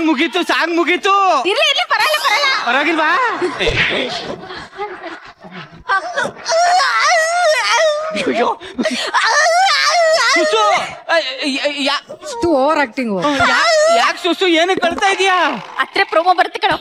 ಮುಗೀತು ಸಾಂಗ್ ಮುಗೀತು ಇರ್ಲಿ ಇರ್ಲಿ ಪರಲ್ಲ ಪರಲ್ಲ ಪರವಾಗಿಲ್ವಾ ಅಯ್ಯೋ. ಸುಸು ಯಾ- ಓವರ್ ಆಕ್ಟಿಂಗ್ ಯಾ- ಯಾಕ್ ಸುಸು ಏನಕ್ಕೆ ಕಳ್ತಾ ಇದೀಯಾ ಅತ್ರೆ ಪ್ರೋಮೋ ಬರುತ್ತೆ ಕಣ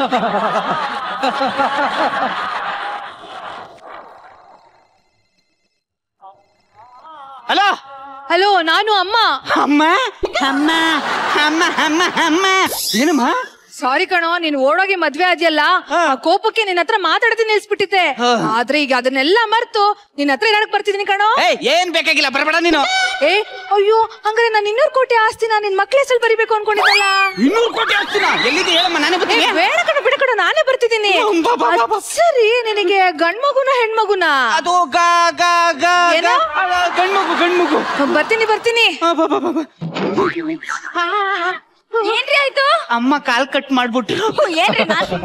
ಹಲೋ ಹಲೋ ನಾನು ಅಮ್ಮ ಅಮ್ಮ ಅಮ್ಮ ಅಮ್ಮ ಅಮ್ಮ ಅಮ್ಮ ಏನಮ್ಮ ಸಾರಿ ಕಣೋ ನೀನ್ ಓಡೋಗಿ ಮದ್ವೆ ಆದ್ಯಲ್ಲ ಹಾ. ಆ ಕೋಪಕ್ಕೆ ನಿನ್ನ ಹತ್ರ ಮಾತಾಡದೆ ನಿಲ್ಸ್ಬಿಟ್ಟಿದ್ದೆ ಹಾ. ಆದ್ರೆ ಈಗ ಅದನ್ನೆಲ್ಲ ಮರ್ತು ನಿನ್ನ ಹತ್ರ ಏನಕ್ ಬರ್ತಿದೀನಿ ಕಣೋ ಏಯ್ ಏನ್ ಬೇಕಾಗಿಲ್ಲ ಬರಬೇಡ ನೀನು ಏ ಅಯ್ಯೋ ಹಂಗಾರೆ ನಾನು ಇನ್ನೂರು ಕೋಟಿ ಆಸ್ತಿನ ನಿನ್ ಮಕ್ಳ ಹೆಸರು ಬರಿಬೇಕು ಅನ್ಕೊಂಡಿದ್ದಲ್ಲ ಇನ್ನೂರು ಕೋಟಿ ಆಗ್ತೀನ ಎಲ್ಲಿದೆ ಹೇಳಮ್ಮ ನಾನೇ ಏ, ಬರ್ತೀನಿ ಬೇಡ ಕಣ ಬಿಡ ಕಣ ನಾನೇ ಬರ್ತಿದ್ದೀನಿ ಹ್ಮ್, ಬಾ, ಬಾ, ಬಾ, ಬಾ. ಅದ್ ಸರಿ ನಿನಗೆ ಗಂಡ್ಮಗುನ ಹೆಣ್ಮಗುನ ಅದು ಗಾ ಗಾ ಗಾ ಏನು? ಗಾ ಗಂಡ್ಮಗು ಗಂಡ್ಮಗು ಬರ್ತೀನಿ ಬರ್ತೀನಿ ಆ, ಬಾ, ಬಾ, ಬಾ, ಬಾ. ಏನ್ರಿ ಆಯ್ತು ಅಮ್ಮ ಕಾಲ್ ಕಟ್ ಮಾಡ್ಬಿಟ್ರು ಏನ್ರಿ ನಾನು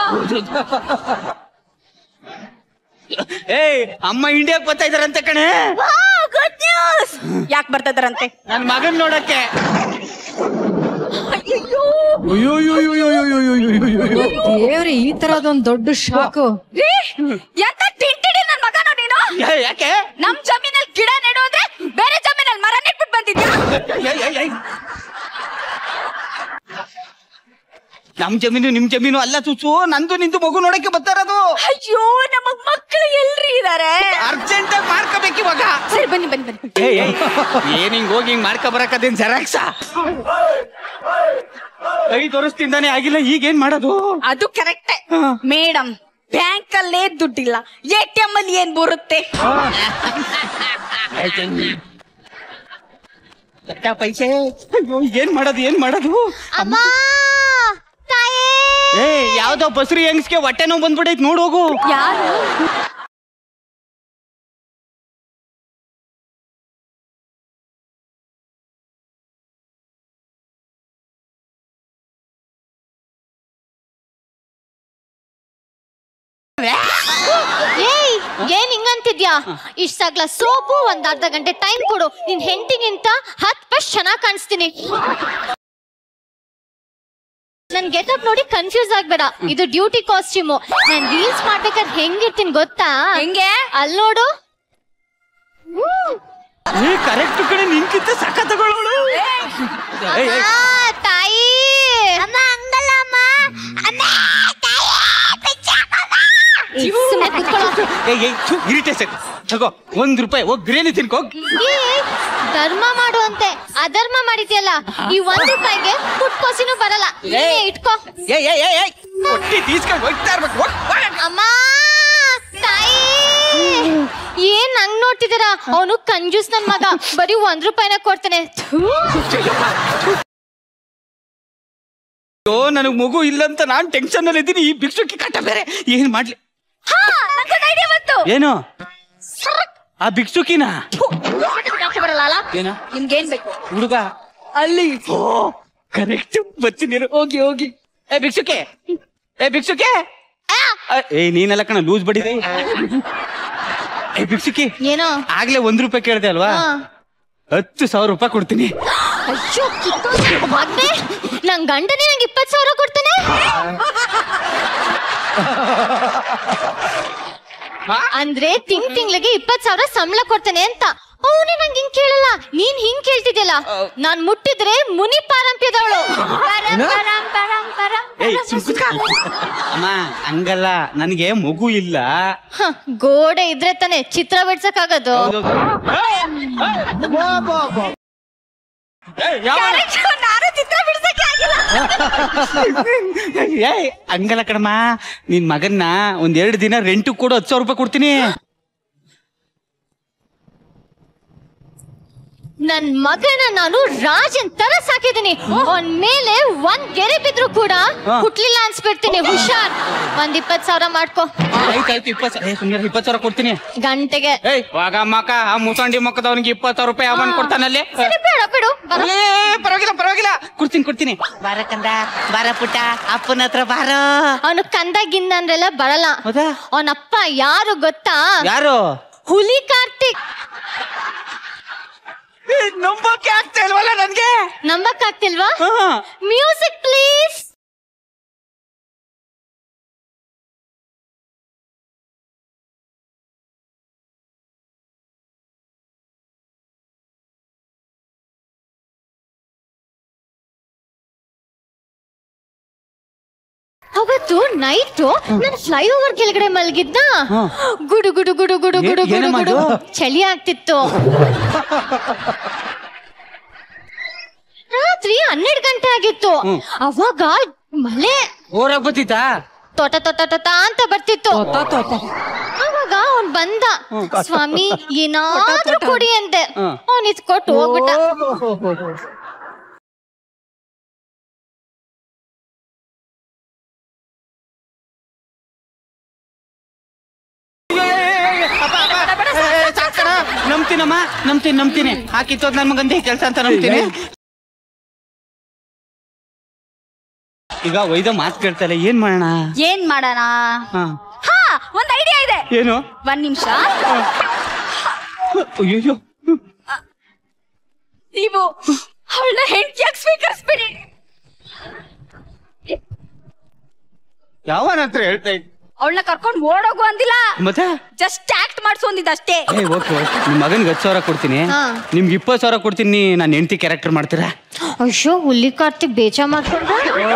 ಏಯ್ ಅಮ್ಮ ಇಂಡಿಯಾಕ್ ಬರ್ತಾ ಇದಾರಂತೆ ಕಣೆ ಗುಡ್ ನ್ಯೂಸ್ ಯಾಕೆ ಬರ್ತಾ ಇದಾರಂತೆ ನನ್ ಮಗನ್ ನೋಡಕ್ಕೆ ಅಯ್ಯೋ ದೇವ್ರಿ ಈ ತರದೊಂದ್ ದೊಡ್ಡ ಶಾಕು ರೀ ಎಂತ ತಿಂಟಿಡಿ ನನ್ ಮಗನೋ ನೀನು ಏ, ಯಾಕೆ ನಮ್ ಜಮೀನಲ್ಲಿ ಗಿಡ ನೆಡು ಅಂದ್ರೆ ಬೇರೆ ಜಮೀನಲ್ಲಿ ಮರ ನೆಟ್ಬಿಟ್ಟು ಬಂದಿದ್ಯಾ ಏಯ್, ಏಯ್, ಏಯ್. ನಮ್ ಜಮೀನು ನಿಮ್ ಜಮೀನು ಅಲ್ಲ ಸುಸು ನಂದು ನಿಂದು ಮಗು ನೋಡಕ್ಕೆ ಬರ್ತಾ ಇರೋದು ಅಯ್ಯೋ ನಮ್ಮ ಮಕ್ಕಳು ಎಲ್ರಿ ಇದಾರೆ ಅರ್ಜೆಂಟ್ ಆಗಿ ಮಾಡ್ಕೋಬೇಕು ಇವಾಗ ಸರಿ ಬನ್ನಿ ಬನ್ನಿ ಬನ್ನಿ ಏಯ್, ಏಯ್. ಏನ್ ಹಿಂಗ್ ಹೋಗಿ ಹಿಂಗ್ ಮಾಡ್ಕೊ ಬರಕದೇನ್ ಜೆರಾಕ್ಸ ಐದು ವರ್ಷದಿಂದಾನೇ ಆಗಿಲ್ಲ ಈಗ ಏನ್ ಮಾಡೋದು ಅದು ಕರೆಕ್ಟ್ ಹಾ. ಮೇಡಮ್ ಬ್ಯಾಂಕ್ ಅಲ್ಲೇ ದುಡ್ಡಿಲ್ಲ ಎ ಟಿ ಎಂ ಅಲ್ಲಿ ಏನ್ ಬರುತ್ತೆ ಲಕ್ಕ ಪೈಸೆ ಅಯ್ಯೋ ಏನ್ ಮಾಡೋದು ಏನ್ ಮಾಡೋದು ಅಮ್ಮ ತಾಯೇ ಏ ಯಾವ್ದೋ ಬಸ್ರಿ ಹೆಂಗ್ಸ್ಗೆ ಹೊಟ್ಟೆ ನೋವು ಬಂದ್ಬಿಡೈತ್ ನೋಡ್ ಹೋಗು ಯಾರು ಏಯ್ ಏನ್ ಹಿಂಗಂತಿದ್ಯಾ ಇಷ್ಟ ಸಗ್ಲ ಸೋಪು ಒಂದ್ ಅರ್ಧ ಗಂಟೆ ಟೈಮ್ ಕೊಡು ನಿನ್ ಹೆಂಡತಿಗಿಂತ ಹತ್ ಪಸ್ಟ್ ಚೆನ್ನಾಗ್ ಕಾಣಿಸ್ತೀನಿ ನನ್ ಗೆಟಪ್ ನೋಡಿ ಕನ್ಫ್ಯೂಸ್ ಆಗ್ಬೇಡ ಇದು ಡ್ಯೂಟಿ ಕಾಸ್ಟ್ಯೂಮು ನಾನ್ ರೀಲ್ಸ್ ಮಾಡ್ಬೇಕಾದ್ರೆ ಹೆಂಗಿರ್ತೀನಿ ಗೊತ್ತಾ ಹೆಂಗೆ ಅಲ್ ನೋಡು ಏ ಕರೆಕ್ಟ್ ಕಡೆ ನಿನ್ಕಿಂತ ಸಕ ತಗೊಳ್ಳೋಳು ಆ, ತಾಯಿ ಅಮ್ಮ ಹಂಗಲ್ಲ ಅಮ್ಮ ಸುಮ್ನೆ ಕೂತ್ಕೊಳ್ಳೋ. ಇರಿಟೇಷನ್ ತಗೋ ಒಂದ್ ರೂಪಾಯಿ ಹೋಗ್ ಬಿರಿಯಾನಿ ತಿನ್ಕೋ ಏ, ಧರ್ಮ ಮಾಡುವಂತೆ ಅಧರ್ಮ ಮಾಡಿದ್ಯಲ್ಲ ಈ ಒಂದ್ ರೂಪಾಯಿಗೆ ಪುಟ್ಕೋಸಿನೂ ಬರಲ್ಲ ನೀನೇ ಇಟ್ಕೋ ಏ ಏ ಏ ಏ ಹೊಟ್ಟಿ ತೀಸ್ಕೊಂಡು ಹೋಗ್ತಾ ಇರ್ಬೇಕು ಹೋಗ್, ಹೋಗ್. ಅಮ್ಮ ತಾಯಿ ಏನ್ ಹಂಗ್ ನೋಡ್ತಿದ್ದೀರಾ ಅವನು ಕಂಜೂಸ್ ನನ್ ಮಗ ಬರೀ ಒಂದ್ ರೂಪಾಯಿನ ಕೊಡ್ತಾನೆ ಥು. ಅಯ್ಯೋ ನನಗ್ ಮಗು ಇಲ್ಲ ಅಂತ ನಾನ್ ಟೆನ್ಷನ್ ಅಲ್ಲಿ ಇದ್ದೀನಿ ಈ ಭಿಕ್ಷುಕಿ ಕಟ್ಟ ಬೇರೆ ಏನ್ ಮಾಡ್ಲಿ ಹಾ ನಂಗೊಂದು ಐಡಿಯಾ ಬಂತು ಏನು ಆ ಭಿಕ್ಷುಕಿನ ಯಾಕೆ ಬರಲ್ಲ ಅಲ್ಲ ಏನ ನಿಮ್ಗೇನ್ ಬೇಕು ಹುಡುಗ ಅಲ್ಲಿ ಓ ಕರೆಕ್ಟ್ ಬರ್ತೀನಿ ಹೋಗಿ ಹೋಗಿ ಏ ಭಿಕ್ಷುಕೆ ಏ ಭಿಕ್ಷುಕೆ ಆ, ಏ ನೀನೆಲ್ಲ ಕಣ ಲೂಸ್ ಬಡಿದೆ ಏ ಭಿಕ್ಷುಕಿ ಏನೋ ಆಗ್ಲೇ ಒಂದ್ ರೂಪಾಯಿ ಕೇಳ್ದೆ ಅಲ್ವಾ ಹಾ. ಹತ್ತು ಸಾವಿರ ರೂಪಾಯಿ ಕೊಡ್ತೀನಿ ಅಯ್ಯೋ ಕಿತ್ತೋಯ್ತು. ಮಗ್ನೆ ನನ್ ಗಂಡನೇ ನಂಗೆ ಇಪ್ಪತ್ ಸಾವಿರ ಕೊಡ್ತಾನೆ ಅಂದ್ರೆ ತಿಂಗ್ ತಿಂಗ್ಳಿಗೆ ಇಪ್ಪತ್ ಸಾವಿರ ಸಂಬಳ ಕೊಡ್ತಾನೆ ಅಂತ ಅವನೇ ನಂಗೆ ಹಿಂಗ್ ಕೇಳಲ್ಲ ನೀನ್ ಹಿಂಗ್ ಕೇಳ್ತಿದ್ಯಲ್ಲ ನಾನ್ ಮುಟ್ಟಿದ್ರೆ ಮುನಿ ಪಾರಂಪ್ಯದವಳು ಪರಂ, ಪರಂ, ಪರಂ, ಪರಂ, ಏಯ್ ಪರಂ. ಸುಮ್ ಕೂತ್ಕೊ. ಅಮ್ಮ ಹಂಗಲ್ಲ ನನಗೆ ಮಗು ಇಲ್ಲ ಹ, ಗೋಡೆ ಇದ್ರೆ ತಾನೆ ಚಿತ್ರ ಬಿಡ್ಸಕ್ಕಾಗದು ಏಯ್, ಯಾವ- ನಾನು ಚಿತ್ರ ಬಿಡ್ಸಕ್ಕೆ ಆಗಿಲ್ಲ ಏಯ್ ಹಂಗಲ್ಲ ಕಣಮ್ಮ ನಿನ್ ಮಗನ್ನ ಒಂದ್ ಎರಡು ದಿನ ರೆಂಟ್ ಕೊಡು ಹತ್ತು ಸಾವಿರ ರೂಪಾಯಿ ಕೊಡ್ತೀನಿ ನನ್ ಮಗನ ನಾನು ರಾಜನ್ ತರ ಸಾಕಿದೀನಿ ಅವನ್ ಮೇಲೆ ಒಂದ್ ಗೆರೆ ಬಿದ್ರು ಕೂಡ ಹಾ. ಹುಟ್ಲಿಲ್ಲ ಅನ್ಸ್ಬಿಡ್ತೀನಿ ಹುಷಾರ್ ಒಂದ್ ಇಪ್ಪತ್ ಸಾವಿರ ಮಾಡ್ಕೊ ಆಯ್ತಾಯ್ತು ಇಪ್ಪತ್ತು ಏ ಸುಮ್ಮನೆ ಇಪ್ಪತ್ತು ಸಾವಿರ ಕೊಡ್ತೀನಿ ಗಂಟೆಗೆ ಏಯ್ ವಾಗ ಮಕ್ಕ ಆ ಮುಸಂಡಿ ಮಕ್ಕದವನಿಗೆ ಇಪ್ಪತ್ತು ಸಾವಿರ ರೂಪಾಯಿ ಅವನ್ ಕೊಡ್ತಾನಲ್ಲಿ ಸರಿ, ಬೇಡ ಬಿಡು ಬರ. ಏ ಪರವಾಗಿಲ್ಲ ಪರವಾಗಿಲ್ಲ ಕೊಡ್ತೀನಿ ಕೊಡ್ತೀನಿ ಬಾರ ಕಂದ ಬಾರ ಪುಟ್ಟ ಅಪ್ಪನ ಹತ್ರ ಬಾರ ಅವನು ಕಂದ ಗಿಂದ ಅಂದ್ರೆಲ್ಲ ಬರಲ್ಲ ಹೌದಾ ಅವನಪ್ಪ ಯಾರು ಗೊತ್ತಾ ಯಾರು ಹುಲಿ ಕಾರ್ತಿಕ್ ನಂಬಕ್ಕೆ ಆಗ್ತಾ ಇಲ್ವಲ್ಲ ನನ್ಗೆ ನಂಬಕ್ ಆಗ್ತಿಲ್ವಾ ಹಾ. ಮ್ಯೂಸಿಕ್ ಪ್ಲೀಸ್ ಅವತ್ತು ನೈಟು ನಾನು ಫ್ಲೈಓವರ್ ಕೆಳಗಡೆ ಮಲಗಿದ್ದ ಹಾ. ಗುಡು ಗುಡು ಗುಡು ಗುಡು ಏ- ಗುಡು ಗುಡು ಏನಮ್ಮ ಗುಡು ಅದು? ಚಳಿ ಆಗ್ತಿತ್ತು ರಾತ್ರಿ ಹನ್ನೆರಡು ಗಂಟೆ ಆಗಿತ್ತು ಹ್ಮ್. ಅವಾಗ ಮಳೆ ಓರಾಗ್ ಬತ್ತಿತ್ತಾ ತೋಟ ತೋಟ ತೋಟ ಅಂತ ಬರ್ತಿತ್ತು ಅವಾಗ ಅವ್ನ್ ಬಂದ ಸ್ವಾಮಿ ಏನಾದ್ರೂ ಕೊಡಿ ಅಂದೆ ಹ್ಮ್. ಅವ್ನ್ ಇಸ್ಕೊಟ್ಟು ಹೋಗ್ಬಿಟ್ಟ ನಂಬ್ತೀನಮ್ಮ ನಂಬ್ತೀನಿ ನಂಬ್ತೀನಿ ಹಾಕಿತ್ತೋದ್ ನನ್ ಮಗಂದೆ ಕೆಲಸ ಅಂತ ನಂಬ್ತೀನಿ ಈಗ ಒಯ್ದ ಮಾತು ಕೇಳ್ತಲ್ಲ ಏನ್ ಮಾಡೋಣ ಏನ್ ಮಾಡೋಣ ಹಾ. ಹಾ ಒಂದ್ ಐಡಿಯಾ ಇದೆ ಏನು ಒಂದ್ ನಿಮಿಷ ಅಯ್ಯೋ ನೀವು ಅವಳನ್ನ ಹೆಂಡತಿಯಾಗಿ ಸ್ವೀಕರಿಸ್ಬಿಡಿ ಯಾವನ ಹತ್ರ ಹೇಳ್ತಾ ಇದ್ದ ಅವಳನ್ನ ಕರ್ಕೊಂಡು ಓಡೋಗು ಅಂದಿಲ್ಲ ಮತ್ತೆ ಜಸ್ಟ್ ಆಕ್ಟ್ ಮಾಡ್ಸು ಅಂದಿದ್ದ ಅಷ್ಟೇ ಏ ಓಕೆ ಓಕೆ ನಿಮ್ ಮಗನ್ಗೆ ಹತ್ತು ಸಾವಿರ ಕೊಡ್ತೀನಿ ಹಾ. ನಿಮ್ಗೆ ಇಪ್ಪತ್ತು ಸಾವಿರ ಕೊಡ್ತೀನಿ ನಾನು ಹೆಂಡತಿ ಕ್ಯಾರೆಕ್ಟರ್ ಮಾಡ್ತೀರಾ ಅಯ್ಯೋ ಹುಲಿ ಕಾರ್ತಿಕ್ ಬೇಜ ಮಾಡ್ಕೊಂಡ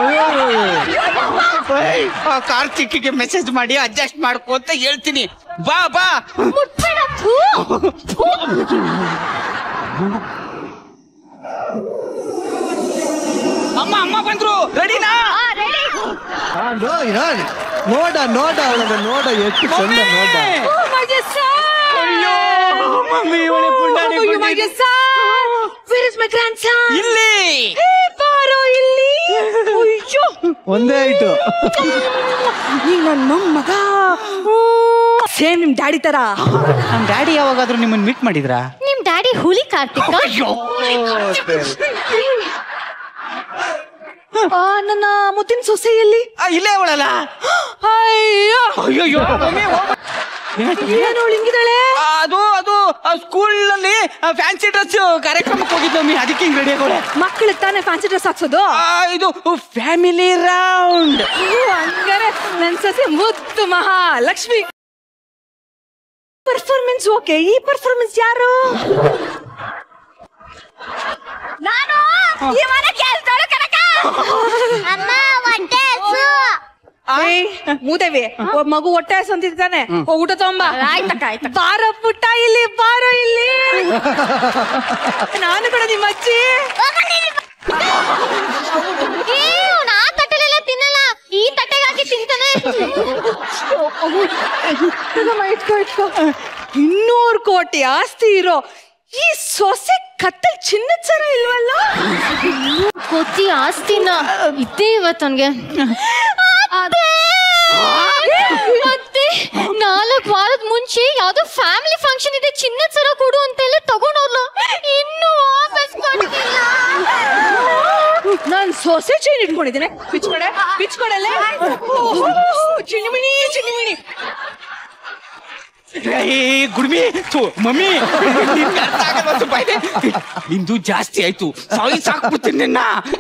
ಕಾರ್ತಿಕ್ಗೆ ಮೆಸೇಜ್ ಮಾಡಿ ಅಡ್ಜಸ್ಟ್ ಮಾಡ್ಕೊ ಅಂತ ಹೇಳ್ತೀನಿ ಬಾ ಬಾ ಮುಟ್ಬೇಡ ಥೂ. ಅಮ್ಮ ಅಮ್ಮ ಬಂದ್ರು ರೆಡಿನಾ ಆ, ನೋಡಿ ನೋಡಿ ನೋಡ ನೋಡ ಅವಳನ್ನ ನೋಡ ಎಷ್ಟು ಚಂದ ನೋಡ ಅಯ್ಯೋ ಮಮ್ಮಿ ಇವಳೆ ಪುಂಡಾಣಿ ಪುಂಡಾಣಿ. ಇಲ್ಲಿ ಒಂದೇ ಆಯ್ತು ನೀನ್ ನನ್ ಮೊಮ್ಮಗ ಸೇಮ್ ನಿಮ್ ಡ್ಯಾಡಿ ತರ ನಮ್ ಡ್ಯಾಡಿ ಯಾವಾಗಾದ್ರೂ ನಿಮ್ಮನ್ನ ಮೀಟ್ ಮಾಡಿದ್ರಾ ನಿಮ್ ಡ್ಯಾಡಿ ಹುಲಿ ಕಾರ್ತಿಕ್ ಆ, ನನ್ನ ಮುತ್ತಿನ ಸೊಸೆಯಲ್ಲಿ ಆ, ಇಲ್ಲೇ ಅವಳಲ್ಲ ಅಯ್ಯೋ ಅಯ್ಯೋ ಮಮ್ಮಿ ಏನು ಅವಳು ಹಿಂಗಿದಾಳೆ ಅದು ಅದು ಸ್ಕೂಲ್ ನಲ್ಲಿ ಫ್ಯಾನ್ಸಿ ಡ್ರೆಸ್ ಕಾರ್ಯಕ್ರಮಕ್ಕೆ ಹೋಗಿದ್ದು ಮಮ್ಮಿ ಅದಕ್ಕೆ ಹಿಂಗ್ ರೆಡಿ ಆಗೋಳೆ ಮಕ್ಕಳಿಗೆ ತಾನೇ ಫ್ಯಾನ್ಸಿ ಡ್ರೆಸ್ ಹಾಕ್ಸೋದು ಆ, ಇದು ಫ್ಯಾಮಿಲಿ ರೌಂಡ್ ಓ, ಹಂಗಾರೆ ನನ್ ಸೊಸೆ ಮುತ್ತು ಮಹಾಲಕ್ಷ್ಮಿ ಪರ್ಫಾರ್ಮೆನ್ಸ್ ಓಕೆ ಈ ಪರ್ಫಾರ್ಮೆನ್ಸ್ ಯಾರು ನಾನು ಈ ಮನೆ ಕೇಳ್ತಾಳು ಕನಕ ಅಮ್ಮ ಹೊಟ್ಟೆ ಏಯ್, ಮೂದೇವಿ ಒಬ್ಬ ಮಗು ಹೊಟ್ಟೆ ಸಂತಿದ್ದಾನೆ ಊಟ ತಗೊಂಬ ಆಯ್ತಕ್ಕ ಆಯ್ತಕ್ಕ ಬಾರ ಪುಟ್ಟ ಇಲ್ಲಿ ಬಾರ ಇಲ್ಲಿ ನಾನು ಕೂಡ ನಿಮ್ಮ ಅಜ್ಜಿ ಅವ್ನು ಆ ತಟ್ಟೆಲೆಲ್ಲ ತಿನ್ನಲ್ಲ ಈ ತಟ್ಟೆಗೆ ಹಾಕಿ ತಿಂತಾನೆ ತಗೊಮ್ಮ, ಇಟ್ಕೋ ಇಟ್ಕೋ ಇನ್ನೂರು ಕೋಟಿ ಆಸ್ತಿ ಇರೋ ಈ ಸೊಸೆ ಕತ್ತಲ್ ಚಿನ್ನದ ಸರ ಇಲ್ವಲ್ಲ ಕೊತ್ತಿ ಆಸ್ತಿನ ಇದ್ದೇ ಇವತ್ತನ್ಗೆ ಮತ್ತೆ ನಾಲ್ಕು ವಾರದ ಮುಂಚೆ ಯಾವ್ದೋ ಫ್ಯಾಮಿಲಿ ಫಂಕ್ಷನ್ ಇದೆ ಚಿನ್ನದ ಸರ ಕೊಡು ಅಂತೆಲ್ಲ ತಗೊಂಡೋದ್ಲು ಇನ್ನೂ ವಾಪಸ್ ಕೊಟ್ಟಿಲ್ಲ ನಾನ್ ಸೊಸೆ ಚೈನ್ ಇಟ್ಕೊಂಡಿದ್ದೇನೆ ಬಿಚ್ಕೊಡೆ ಬಿಚ್ಕೊಡಲ್ಲೇ ಚಿನ್ನಿಮಿಣಿ ಚಿನ್ನಿಮಿಣಿ ಏ ಗುಡ್ಮಿ ಥು, ಮಮ್ಮಿ ನಿನ್ಗೆ ಅರ್ಥ ಆಗಲ್ಲ ಸ್ವಲ್ಪ ಇದೆ. ನಿಂದು ಜಾಸ್ತಿ ಆಯ್ತು ಸಾಯಿ ಸಾಕ್ಬಿಡ್ತೀನಿ ನಿನ್ನ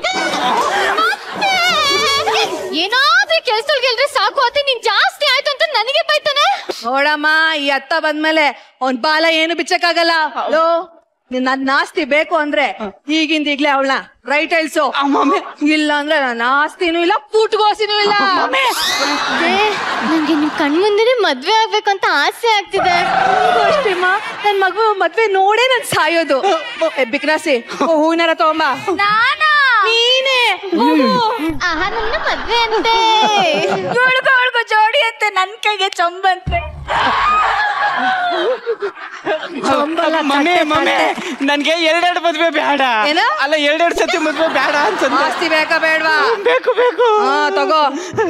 ಏನಾದ್ರೂ ಕೆಲ್ಸದೊಳಗೆ ಎಲ್ರೆ ಸಾಕು ಅತ್ತೆ ನೀನ್ ಜಾಸ್ತಿ ಆಯ್ತು ಅಂತ ನನಗೆ ಬೈತಾನೆ ನೋಡಮ್ಮ ಈ ಅತ್ತ ಬಂದ್ಮೇಲೆ ಅವ್ನ್ ಬಾಲ ಏನು ಬಿಚ್ಚಕ್ಕಾಗಲ್ಲ ಹಲೋ ನನ್ನ ಆಸ್ತಿ ಬೇಕು ಅಂದ್ರೆ ಈಗಿಂದ ಈಗ್ಲೇ ಅವಳನ್ನ ರೈಟ್ ಹೇಳ್ಸು ಇಲ್ಲ ಅಂದ್ರೆ ನನ್ನ ಆಸ್ತಿನೂ ಇಲ್ಲ ಪುಟ್ಗೋಸಿನೂ ಇಲ್ಲ ಅದೇ, ನಂಗೆ ನಿಮ್ ಕಣ್ ಮುಂದೆನೆ ಮದ್ವೆ ಆಗ್ಬೇಕಂತ ಆಸೆ ಆಗ್ತಿದೆ ನನಗೂ ಅಷ್ಟೇಮ್ಮ ನನ್ ಮಗು ಮದ್ವೆ ನೋಡೇ ನನ್ ಸಾಯೋದು ಏ, ಬಿಕ್ರಾಸಿ ಹೂವಿನಾರ ತಗೊಂಬ ನಾನಾ ನೀನೇ ಆಹಾ ನನ್ನ ಮದ್ವೆ ಅಂತೆ ಉಳ್ಕೊ ಉಳ್ಕೊ ಜೋಡಿ ಅಂತೆ ನನ್ ಕೈಗೆ ಚಂಬಂತೆ ಚಂಬಲ ಮಮ್ಮಿ ತಟ್ಟೆ, ಮಮ್ಮಿ ತಟ್ಟೆ. ನನ್ಗೆ ಎರಡೆರಡು ಮದ್ವೆ ಬೇಡ ಏನು? ಅಲ್ಲ ಎರಡೆರಡು ಸತಿ ಮದ್ವೆ ಬೇಡ ಅಂತಂದೆ ಆಸ್ತಿ ಬೇಕಾ ಬೇಡ್ವಾ ಬೇಕು ಬೇಕು ಹಾ ತಗೋ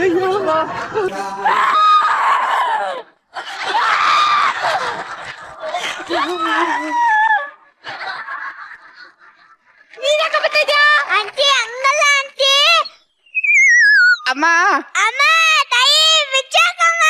ಆಂಟಿ ಹಂಗಲ್ಲ ಆಂಟಿ ಅಮ್ಮ ಅಮ್ಮ ತಾಯಿ ಬಿಚ್ಚಾಕಮ್ಮ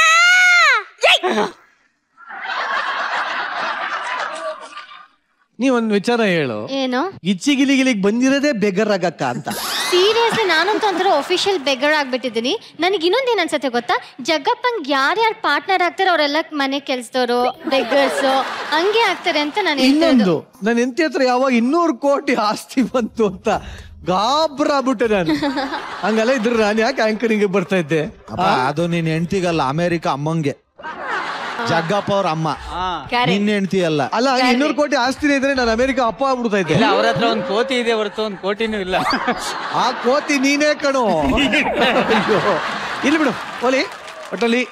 ನೀ ಒಂದ್ ವಿಚಾರ ಹೇಳು ಏನು ಗಿಚ್ಚಿಗಿಲಿಗಿಲಿಗ್ ಬಂದಿರೋದೇ ಬೆಗರ್ ಆಗಕ್ಕ ಅಂತ ಸೀರಿಯಸ್ಲಿ ನಾನಂತೂ ಒಂಥರ ಒಫಿಷಿಯಲ್ ಬೆಗರ್ ಆಗ್ಬಿಟ್ಟಿದ್ದೀನಿ ನನಗೆ ಇನ್ನೊಂದು ಏನ್ ಅನ್ಸತ್ತೆ ಗೊತ್ತಾ ಜಗ್ಗಪ್ಪಂಗ್ ಯಾರ್ಯಾರು ಪಾರ್ಟ್ನರ್ ಆಗ್ತಾರೆ ಅವರೆಲ್ಲ ಮನೆ ಕೆಲ್ಸದವರು ಬೆಗ್ಗರ್ಸ್ ಹಂಗೆ ಆಗ್ತಾರೆ ಅಂತ ನಾನು ಇನ್ನೊಂದು ನನ್ನ ಹೆಂಡತಿ ಹತ್ರ ಯಾವಾಗ ಇನ್ನೂರು ಕೋಟಿ ಆಸ್ತಿ ಬಂತು ಅಂತ ಗಾಬ್ರ ಆಗ್ಬಿಟ್ಟೆ ನಾನು ಹಂಗಲ್ಲ ಇದ್ರೆ ನಾನು ಯಾಕೆ ಆಂಕರಿಂಗ್ ಬರ್ತಾ ಇದ್ದೆ ಅಪ್ಪ ಅದು ನಿನ್ ಹೆಂಡತಿಗಲ್ಲ ಅಮೆರಿಕ ಅಮ್ಮಂಗೆ ಜಗ್ಗಪ್ಪ ಅವ್ರ ಅಮ್ಮ ನಿನ್ನ ಹೆಂಡತಿ ಅಲ್ಲ ಅಲ್ಲ ಇನ್ನೂರು ಕೋಟಿ ಆಸ್ತಿನೇ ಇದ್ರೆ ನಾನು ಅಮೆರಿಕ ಅಪ್ಪ ಆಗ್ಬಿಡ್ತಾ ಇದ್ದೆ ಇಲ್ಲ ಅವ್ರ ಹತ್ರ ಒಂದ್ ಕೋತಿ ಇದೆ ಹೊರತು ಒಂದ್ ಕೋಟಿನೂ ಇಲ್ಲ ಆ ಕೋತಿ ನೀನೇ ಕಣೋ ಅಯ್ಯೋ. ಇಲ್ಲಿ ಬಿಡು ಓಲಿ ಒಟ್ಟಲ್ಲಿ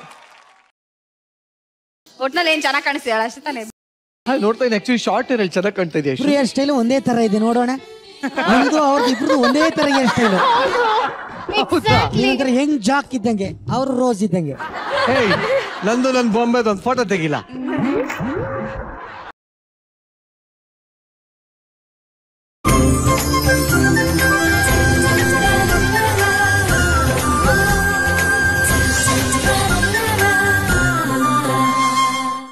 ಒಟ್ನಲ್ಲಿ ಏನ್ ಚೆನ್ನಾಗ್ ಕಾಣಿಸ್ತೀಯಲ್ಲ ಅಷ್ಟೇ ತಾನೇ ನೋಡ್ತಾ ಇದ್ದೀನಿ ಆಕ್ಚುಲಿ ಶಾರ್ಟ್ ಹೇರ್ ಚೆನ್ನಾಗಿ ಕಾಣ್ತಾ ಇದೆಯಾ ಇಬ್ರು ಹೇರ್ ಸ್ಟೈಲ್ ಒಂದೇ ತರ ಇದೆ ನೋಡೋಣ ನಮ್ದು ಅವ್ರದ್ದು ಇಬ್ರದ್ದು ಒಂದೇ ತರ ಹೇರ್ ಸ್ಟೈಲ್ ಏನಂದ್ರೆ ಹೆಂಗ್ ಜಾಕ್ ಇದ್ದಂಗೆ ಅವ್ರು ರೋಸ್ ಇದ್ದಂಗೆ ಹೇಯ್ ನಂದು ನನ್ನ ಬೊಂಬೆದು ಒಂದು ಫೋಟೋ ತೆಗಿಲ್ಲ